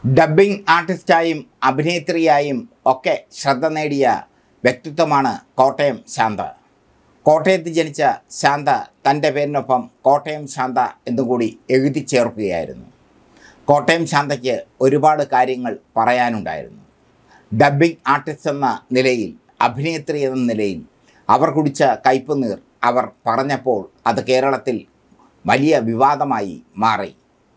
dubbing ആർട്ടിസ്റ്റായും അഭിനേത്രിയായും ഒക്കെ ശ്രദ്ധ നേടിയ വ്യക്തിത്വമാണ് കോട്ടയം ശാന്ത കോട്ടയത്ത് ജനിച്ച ശാന്ത തൻ്റെ പേരിനൊപ്പം കോട്ടയം ശാന്ത എന്നുകൂടി എഴുതി ചേർക്കുകയായിരുന്നു കോട്ടയം ശാന്തയ്ക്ക് ഒരുപാട് കാര്യങ്ങൾ പറയാനുണ്ടായിരുന്നു ഡബ്ബിംഗ് ആർട്ടിസ്റ്റ് എന്ന നിലയിൽ അഭിനേത്രി എന്ന നിലയിൽ അവർ കുടിച്ച കയ്പുനീർ അവർ പറഞ്ഞപ്പോൾ അത് കേരളത്തിൽ വലിയ വിവാദമായി മാറി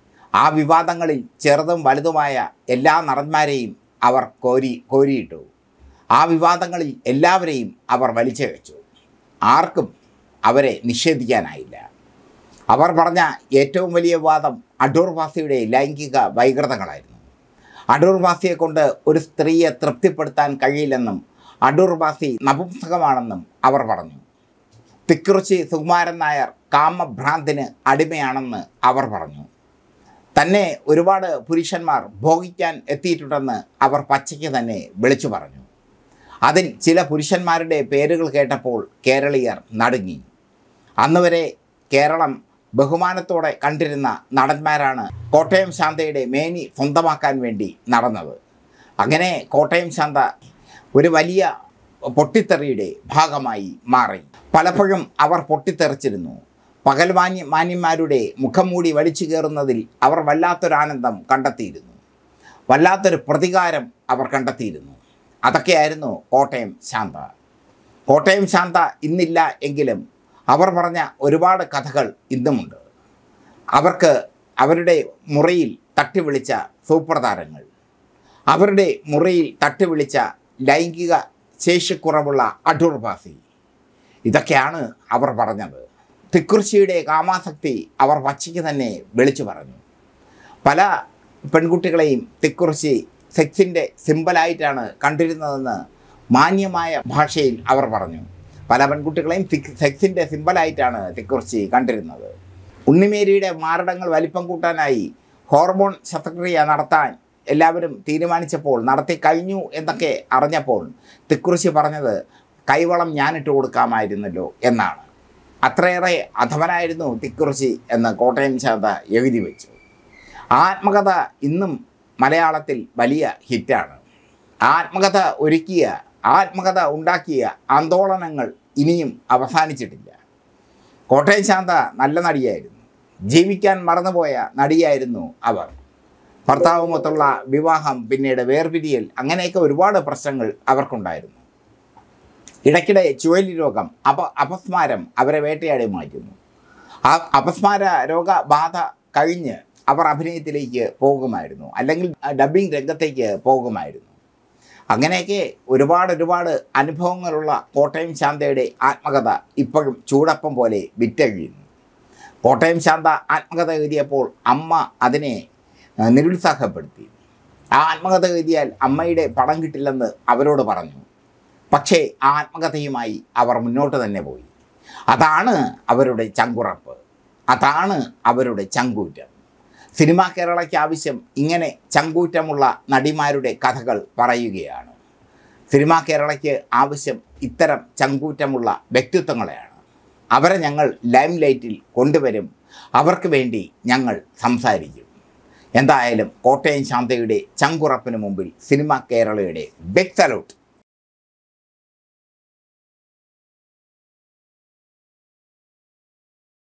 ആ വിവാദങ്ങളിൽ ചെറുതും വലുതുമായ എല്ലാ നടന്മാരെയും അവർ കോരി കോരിയിട്ടു ആ വിവാദങ്ങളിൽ എല്ലാവരെയും അവർ വലിച്ചഴച്ചു ആർക്കും അവരെ നിഷേധിക്കാനായില്ല അവർ പറഞ്ഞ ഏറ്റവും വലിയ വാദം അടൂർ വാസിയുടെ ലൈംഗിക വൈകൃതങ്ങളായിരുന്നു അടൂർ വാസിയെ കൊണ്ട് ഒരു സ്ത്രീയെ തൃപ്തിപ്പെടുത്താൻ കഴിയില്ലെന്നും അടൂർ വാസി നപുംസകമാണെന്നും അവർ പറഞ്ഞു തിക്കുറിച്ചി സുകുമാരൻ നായർ കാമഭ്രാന്തിന് അടിമയാണെന്ന് അവർ പറഞ്ഞു തന്നെ ഒരുപാട് പുരുഷന്മാർ ഭോഗിക്കാൻ എത്തിയിട്ടുണ്ടെന്ന് അവർ പച്ചയ്ക്ക് തന്നെ വിളിച്ചു പറഞ്ഞു അതിൽ ചില പുരുഷന്മാരുടെ പേരുകൾ കേട്ടപ്പോൾ കേരളീയർ നടുങ്ങി അന്ന് വരെ കേരളം ബഹുമാനത്തോടെ കണ്ടിരുന്ന നടന്മാരാണ് കോട്ടയം ശാന്തയുടെ മേനി സ്വന്തമാക്കാൻ വേണ്ടി നടന്നത് അങ്ങനെ കോട്ടയം ശാന്ത ഒരു വലിയ പൊട്ടിത്തെറിയുടെ ഭാഗമായി മാറി പലപ്പോഴും അവർ പൊട്ടിത്തെറിച്ചിരുന്നു പകൽ മാന്യ മാന്യന്മാരുടെ മുഖം മൂടി വലിച്ചു കയറുന്നതിൽ അവർ വല്ലാത്തൊരാനന്ദം കണ്ടെത്തിയിരുന്നു വല്ലാത്തൊരു പ്രതികാരം അവർ കണ്ടെത്തിയിരുന്നു അതൊക്കെയായിരുന്നു കോട്ടയം ശാന്ത കോട്ടയം ശാന്ത ഇന്നില്ല എങ്കിലും അവർ പറഞ്ഞ ഒരുപാട് കഥകൾ ഇന്നുമുണ്ട് അവർക്ക് അവരുടെ മുറിയിൽ തട്ടി വിളിച്ച സൂപ്പർ താരങ്ങൾ അവരുടെ മുറിയിൽ തട്ടി വിളിച്ച ലൈംഗിക ശേഷിക്കുറവുള്ള അടൂർ ബാസി ഇതൊക്കെയാണ് അവർ പറഞ്ഞത് തിക്കുറിശിയുടെ കാമാസക്തി അവർ പച്ചയ്ക്ക് തന്നെ വിളിച്ചു പറഞ്ഞു പല പെൺകുട്ടികളെയും തിക്കുറിശി സെക്സിൻ്റെ സിമ്പലായിട്ടാണ് കണ്ടിരുന്നതെന്ന് മാന്യമായ ഭാഷയിൽ അവർ പറഞ്ഞു പല പെൺകുട്ടികളെയും സിക് സെക്സിൻ്റെ സിമ്പലായിട്ടാണ് തിക്കുറിശി കണ്ടിരുന്നത് ഉണ്ണിമേരിയുടെ മാരടങ്ങൾ വലിപ്പം കൂട്ടാനായി ഹോർമോൺ ശസ്ത്രക്രിയ നടത്താൻ എല്ലാവരും തീരുമാനിച്ചപ്പോൾ നടത്തി കഴിഞ്ഞു എന്നൊക്കെ അറിഞ്ഞപ്പോൾ തിക്കുറിശി പറഞ്ഞത് കൈവളം ഞാനിട്ട് കൊടുക്കാമായിരുന്നല്ലോ എന്നാണ് അത്രയേറെ അധമനായിരുന്നു തിക്കുറിശി എന്ന് കോട്ടയം ശാന്ത എഴുതി വെച്ചു ആത്മകഥ ഇന്നും മലയാളത്തിൽ വലിയ ഹിറ്റാണ് ആത്മകഥ ഒരുക്കിയ ആത്മകഥ ഉണ്ടാക്കിയ ആന്തോളനങ്ങൾ ഇനിയും അവസാനിച്ചിട്ടില്ല കോട്ടയം ശാന്ത നല്ല നടിയായിരുന്നു ജീവിക്കാൻ മറന്നുപോയ നടിയായിരുന്നു അവർ ഭർത്താവുമൊത്തുള്ള വിവാഹം പിന്നീട് വേർപിരിയൽ അങ്ങനെയൊക്കെ ഒരുപാട് പ്രശ്നങ്ങൾ അവർക്കുണ്ടായിരുന്നു ഇടയ്ക്കിടെ ചുഴലി രോഗം അപ അപസ്മാരം അവരെ വേട്ടയാടി മാറ്റുന്നു ആ അപസ്മാര രോഗബാധ കഴിഞ്ഞ് അവർ അഭിനയത്തിലേക്ക് പോകുമായിരുന്നു അല്ലെങ്കിൽ ഡബ്ബിംഗ് രംഗത്തേക്ക് പോകുമായിരുന്നു അങ്ങനെയൊക്കെ ഒരുപാട് ഒരുപാട് അനുഭവങ്ങളുള്ള കോട്ടയം ശാന്തയുടെ ആത്മകഥ ഇപ്പോഴും ചൂടപ്പം പോലെ വിറ്റഴിയുന്നു കോട്ടയം ശാന്ത ആത്മകഥ എഴുതിയപ്പോൾ അമ്മ അതിനെ ഏഹ്, നിരുത്സാഹപ്പെടുത്തി ആ ആത്മകഥ എഴുതിയാൽ അമ്മയുടെ പണം കിട്ടില്ലെന്ന് അവരോട് പറഞ്ഞു പക്ഷേ ആ ആത്മകഥയുമായി അവർ മുന്നോട്ട് തന്നെ പോയി അതാണ് അവരുടെ ചങ്കുറപ്പ് അതാണ് അവരുടെ ചങ്കൂറ്റം സിനിമ കേരളയ്ക്ക് ആവശ്യം ഇങ്ങനെ ചങ്കൂറ്റമുള്ള നടിമാരുടെ കഥകൾ പറയുകയാണ് സിനിമ കേരളയ്ക്ക് ആവശ്യം ഇത്തരം ചങ്കൂറ്റമുള്ള വ്യക്തിത്വങ്ങളെയാണ് അവരെ ഞങ്ങൾ ലൈം ലൈറ്റിൽ കൊണ്ടുവരും അവർക്ക് വേണ്ടി ഞങ്ങൾ സംസാരിക്കും എന്തായാലും കോട്ടയം ശാന്തയുടെ ചങ്കുറപ്പിന് മുമ്പിൽ സിനിമ കേരളയുടെ ബെഗ് സലൂട്ട്